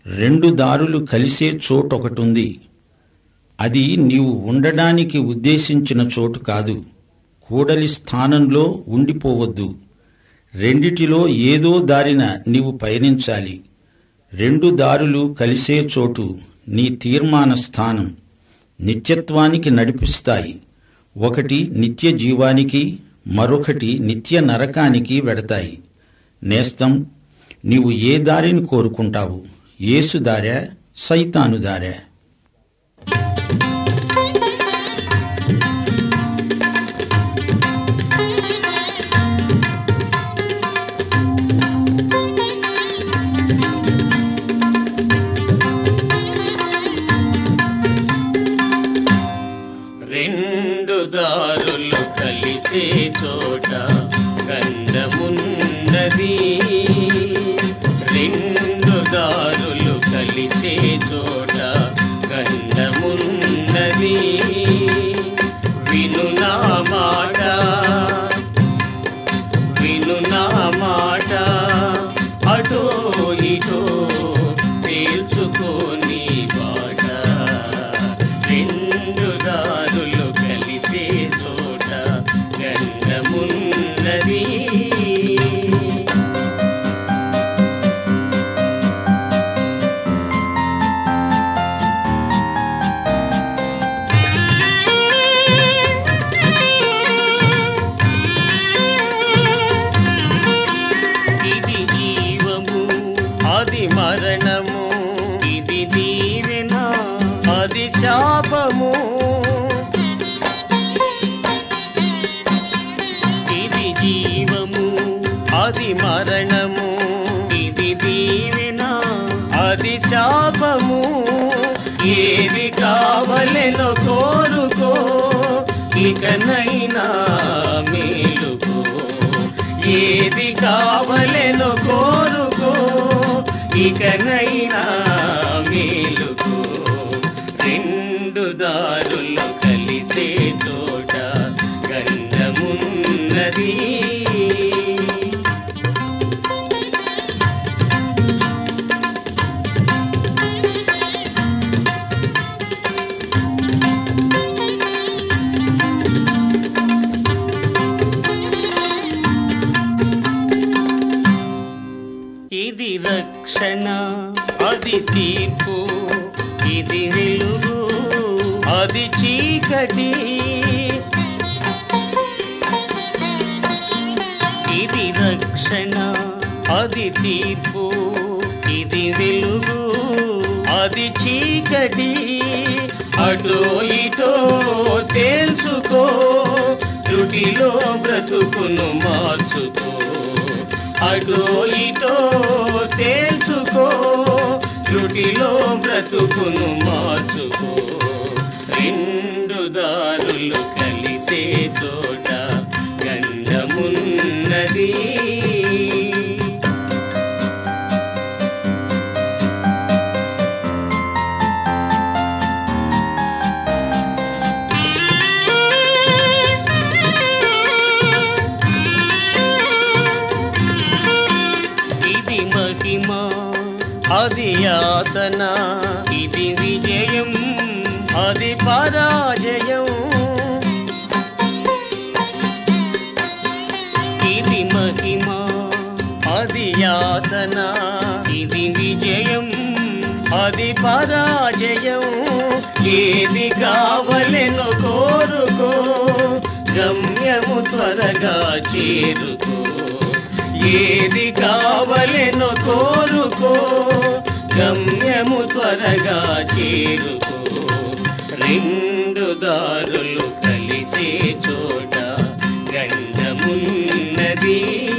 రెండు దారులు కలిసే చోటొకటుంది అది నీవు ఉండడానికి ఉద్దేశించిన చోటు కాదు కూడలి స్థానంలో ఉండిపోవద్దు రెండిటిలో ఏదో దారిన నీవు పయనించాలి రెండు దారులు కలిసే చోటు నీ తీర్మాన స్థానం నిత్యత్వానికి నడిపిస్తాయి ఒకటి నిత్య జీవానికి మరొకటి నిత్య నరకానికి వెడతాయి నేస్తం నీవు ఏ దారిని కోరుకుంటావు యేసు దారా సైతాను దారా రెండు దారులు కలిసే చోట గంధమున్నది రెండు దారులు కలిసే చోట గంధమున్నది విను నా మాట విను నా మాట అటో ఇటో తేల్చుకోని బాట రెండు దారులు కలిసే చోట గంధమున్నది ఇది జీవము అది మరణము ఇది దీవెన అది శాపము ఇది జీవము అది మరణము ఇది దీవెన అది శాపము ఏది కావలెనో కోరుకో ఇకనైనా మేలుకో ఏది కావలెనో కోరుకో ఇకనైనా మేలుకో రెండు దారులు కలిసే చోట గంధమున్నది ఇది రక్షణ అది తీర్పు ఇది వెలుగు అది చీకటి ఇది రక్షణ అది తీర్పు ఇది వెలుగు అది చీకటి అటో ఇటో తేల్చుకో త్రుటిలో బ్రతుకును మార్చుకో అటో ఇటో తేల్చుకో త్రుటిలో బ్రతుకును మార్చుకో రెండు దారులు కలిసే చోట గంధమున్నది ఇది మహిమ అది యాతన ఇది విజయం అది పరాజయం ఇది మహిమ అది యాతన ఇది విజయం అది పరాజయం ఏది కావలెను కోరుకో గమ్యము త్వరగా చేరుకో ఏది కావలెను కోరుకో గమ్యము త్వరగా చేరుకో రెండు దారులు కలిసే చోట గంధమున్నది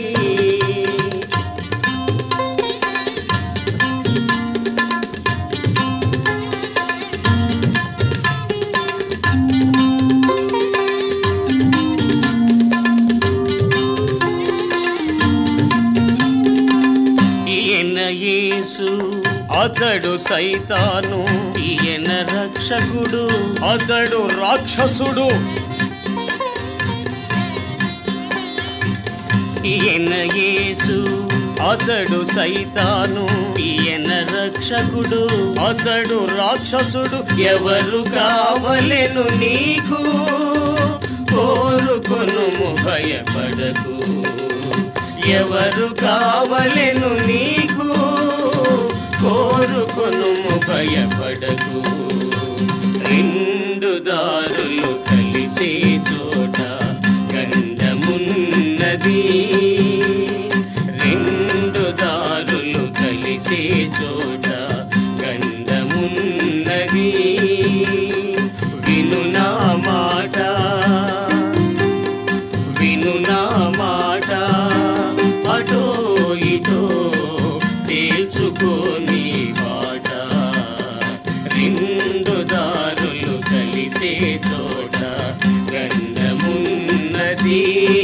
ఈయన యేసు అతడు సైతాను ఈయన రక్షకుడు అతడు రాక్షసుడు ఈయన యేసు అతడు సైతాను ఈయన రక్షకుడు అతడు రాక్షసుడు ఎవరు కావలెను నీకు కోరుకొను భయపడకు ఎవరు కావలెను నీకు కోరుకొను భయపడకు రెండు దారులు కలిసే చోట గంధమున్నది రెండు దారులు కలిసే చోట గంధమున్నది విను నా మాట విను నా మాట అటో ఇటో తేల్చుకోని బాట రెండు దారులు కలిసే చోట గంధమున్నది